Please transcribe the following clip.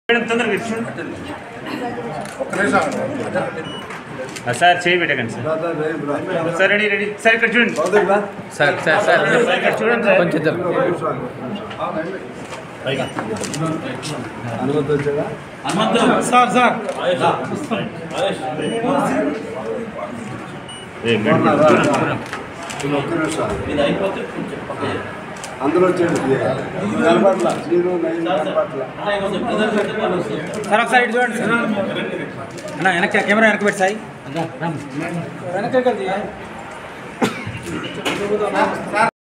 Madam తొందరగా ఇటు చూడండి. ఆ, సార్ చేయి పెట్టకండి sir sir ready ready sir ఇక్కడ చూడండి సార్ సార్ సార్ సార్ ఇక్కడ చూడండి సార్ కొంచెం జర సార్ సార్ ఏ, మేడం, దూరం, దూరం. అందరూ వచ్చేది కనపట్ల శ్రీను నైన్ కనపట్ల సార్ ఒకసారి ఇటు చూడండి సార్ అన్న వెనక్కి కెమెరా వెనక్కి పెట్టి సాయి వెనక్కి